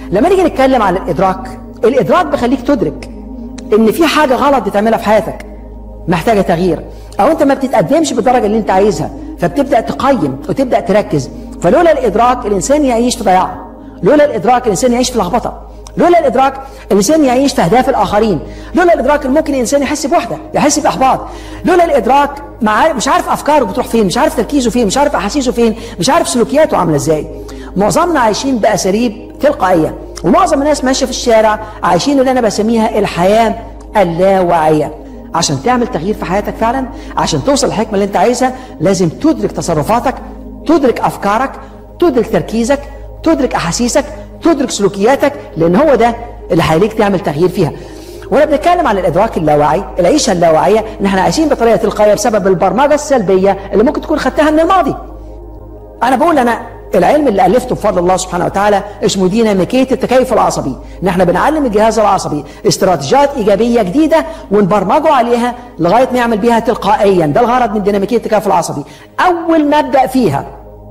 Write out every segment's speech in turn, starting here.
لما نيجي نتكلم عن الادراك الادراك بيخليك تدرك ان في حاجه غلط بتعملها في حياتك محتاجه تغيير او انت ما بتتقدمش بالدرجه اللي انت عايزها فبتبدا تقيم وتبدا تركز فلولا الادراك الانسان يعيش في ضياع لولا الادراك الانسان يعيش في لخبطه لولا الادراك الانسان يعيش في اهداف الاخرين لولا الادراك ممكن الانسان يحس بوحده يحس باحباط لولا الادراك مع مش عارف افكاره بتروح فين مش عارف تركيزه فين مش عارف احاسيسه فين مش عارف سلوكياته عامله ازاي معظمنا عايشين باساليب تلقائيه ومعظم الناس ماشيه في الشارع عايشين اللي انا بسميها الحياه اللاواعيه عشان تعمل تغيير في حياتك فعلا عشان توصل للحكمه اللي انت عايزها لازم تدرك تصرفاتك تدرك افكارك تدرك تركيزك تدرك احاسيسك تدرك سلوكياتك لان هو ده اللي هيخليك تعمل تغيير فيها وانا بنتكلم عن الادراك اللاواعي العيشه اللاواعيه ان احنا عايشين بطريقه تلقائيه بسبب البرمجه السلبيه اللي ممكن تكون خدتها من الماضي انا بقول انا العلم اللي الفته بفضل الله سبحانه وتعالى اسمه ديناميكيه التكيف العصبي ان احنا بنعلم الجهاز العصبي استراتيجيات ايجابيه جديده ونبرمجه عليها لغايه ما يعمل بيها تلقائيا ده الغرض من ديناميكيه التكيف العصبي اول ما ابدا فيها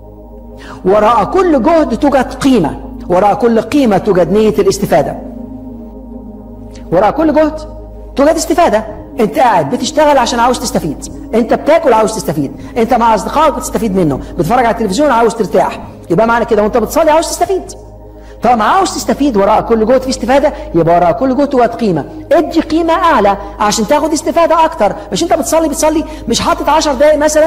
وراء كل جهد توجد قيمه وراء كل قيمه توجد نيه الاستفاده وراء كل جهد توجد استفاده انت قاعد بتشتغل عشان عاوز تستفيد انت بتاكل عاوز تستفيد انت مع اصدقائك بتستفيد منه بتتفرج على التلفزيون عاوز ترتاح يبقى معنى كده وانت بتصلي عاوز تستفيد طالما عاوز تستفيد وراء كل جهد في استفاده يبقى وراء كل جهد توجد قيمه ادي قيمه اعلى عشان تاخد استفاده اكتر مش انت بتصلي بتصلي مش حاطط 10 دقائق مثلا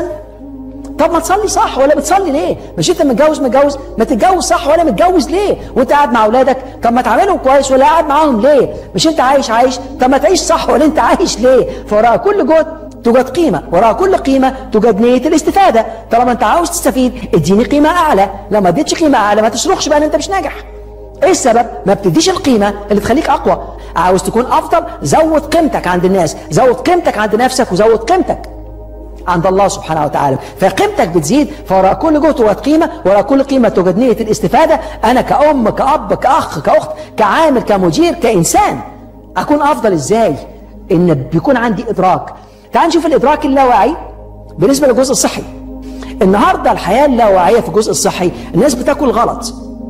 طب ما تصلي صح ولا بتصلي ليه؟ مش انت متجوز متجوز ما تتجوز صح ولا متجوز ليه؟ وانت قاعد مع اولادك طب ما تعملهم كويس ولا قاعد معاهم ليه؟ مش انت عايش عايش طب ما تعيش صح ولا انت عايش ليه؟ فوراء كل جهد توجد قيمة وراء كل قيمة توجد نية الاستفادة طالما انت عاوز تستفيد اديني قيمة اعلى لو ما اديتش قيمة اعلى ما تصرخش بقى ان انت مش ناجح ايه السبب ما بتديش القيمة اللي تخليك اقوى عاوز تكون افضل زود قيمتك عند الناس زود قيمتك عند نفسك وزود قيمتك عند الله سبحانه وتعالى فقيمتك بتزيد فوراء كل جهد توجد قيمة وراء كل قيمة توجد نية الاستفادة أنا كأم كأب كأخ كأخت كعامل كمدير كإنسان أكون أفضل إزاي إن بيكون عندي إدراك تعال نشوف الإدراك اللاواعي بالنسبة للجزء الصحي النهاردة الحياة اللاواعية في الجزء الصحي الناس بتاكل غلط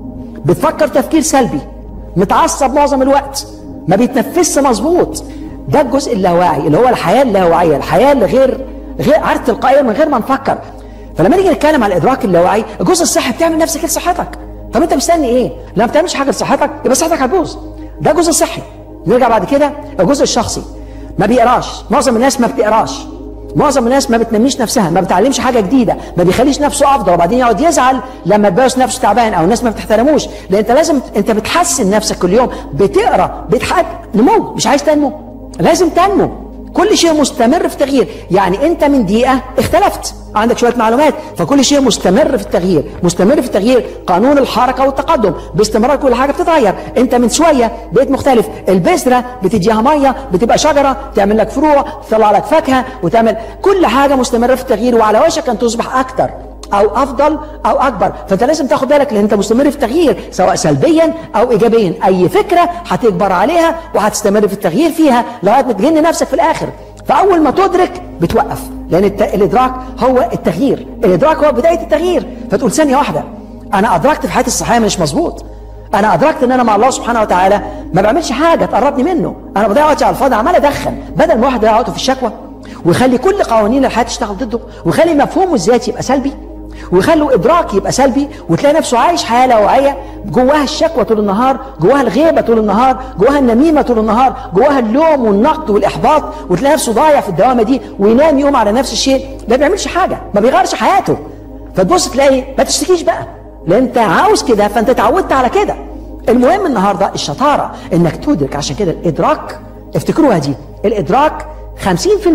بتفكر تفكير سلبي متعصب معظم الوقت ما بيتنفسش مظبوط ده الجزء اللاواعي اللي هو الحياة اللاواعية الحياة اللي غير غير عارف تلقائيا من غير ما نفكر فلما نيجي نتكلم على الادراك اللاواعي الجزء الصحي بتعمل نفسك لصحتك طب انت مستني ايه؟ لما بتعملش حاجه لصحتك يبقى صحتك هتبوظ ده الجزء الصحي نرجع بعد كده الجزء الشخصي ما بيقراش معظم الناس ما بتقراش معظم الناس ما بتنميش نفسها ما بتعلمش حاجه جديده ما بيخليش نفسه افضل وبعدين يقعد يزعل لما تبقاش نفسه تعبان او الناس ما بتحترموش لان انت لازم انت بتحسن نفسك كل يوم بتقرا بتحد نمو مش عايز تنمو لازم تنمو كل شيء مستمر في تغيير يعني انت من دقيقه اختلفت عندك شويه معلومات فكل شيء مستمر في التغيير مستمر في التغيير قانون الحركه والتقدم باستمرار كل حاجه بتتغير انت من شويه بقيت مختلف البذره بتديها ميه بتبقى شجره تعمل لك فروع تطلع لك فاكهه وتعمل كل حاجه مستمره في التغيير وعلى وشك ان تصبح اكثر او افضل او اكبر فانت لازم تاخد بالك لان انت مستمر في التغيير سواء سلبيا او ايجابيا اي فكره هتكبر عليها وهتستمر في التغيير فيها لغايه ما تجن نفسك في الاخر فاول ما تدرك بتوقف لان الت... الادراك هو التغيير الادراك هو بدايه التغيير فتقول ثانيه واحده انا ادركت في حياتي الصحيه مش مظبوط انا ادركت ان انا مع الله سبحانه وتعالى ما بعملش حاجه تقربني منه انا بضيع وقتي على الفاضي عمال ادخن بدل ما واحد يضيع وقته في الشكوى ويخلي كل قوانين الحياه تشتغل ضده ويخلي مفهومه الذاتي يبقى سلبي ويخلوا ادراك يبقى سلبي وتلاقي نفسه عايش حياه لاواعيه جواها الشكوى طول النهار جواها الغيبه طول النهار جواها النميمه طول النهار جواها اللوم والنقد والاحباط وتلاقي نفسه ضايع في الدوامه دي وينام يوم على نفس الشيء ما بيعملش حاجه ما بيغيرش حياته فتبص تلاقي ما تشتكيش بقى لان انت عاوز كده فانت اتعودت على كده المهم النهارده الشطاره انك تدرك عشان كده الادراك افتكروها دي الادراك 50%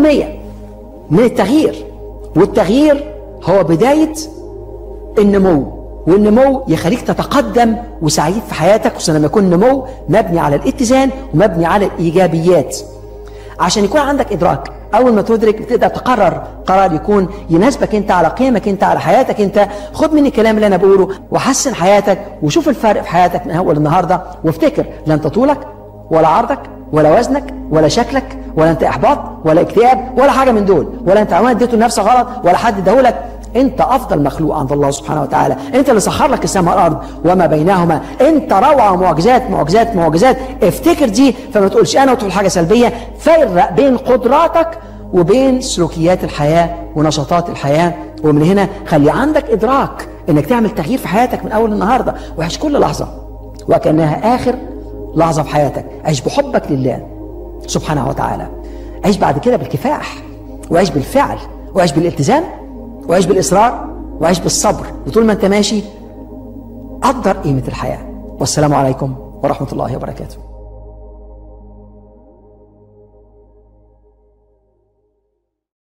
من التغيير والتغيير هو بداية النمو والنمو يخليك تتقدم وسعيد في حياتك خصوصا لما يكون نمو مبني على الاتزان ومبني على الإيجابيات عشان يكون عندك إدراك أول ما تدرك بتقدر تقرر قرار يكون يناسبك أنت على قيمك أنت على حياتك أنت خد مني الكلام اللي أنا بقوله وحسن حياتك وشوف الفرق في حياتك من أول النهاردة وافتكر لا أنت طولك ولا عرضك ولا وزنك ولا شكلك ولا انت احباط ولا اكتئاب ولا حاجه من دول ولا انت عنوان اديته لنفسك غلط ولا حد اداهولك انت افضل مخلوق عند الله سبحانه وتعالى انت اللي سخر لك السماء والارض وما بينهما انت روعه معجزات معجزات معجزات افتكر دي فما تقولش انا وتقول حاجه سلبيه فرق بين قدراتك وبين سلوكيات الحياه ونشاطات الحياه ومن هنا خلي عندك ادراك انك تعمل تغيير في حياتك من اول النهارده وعيش كل لحظه وكانها اخر لحظه في حياتك عيش بحبك لله سبحانه وتعالى عيش بعد كده بالكفاح وعيش بالفعل وعيش بالالتزام وعيش بالاصرار وعيش بالصبر وطول ما انت ماشي قدر قيمه الحياه والسلام عليكم ورحمه الله وبركاته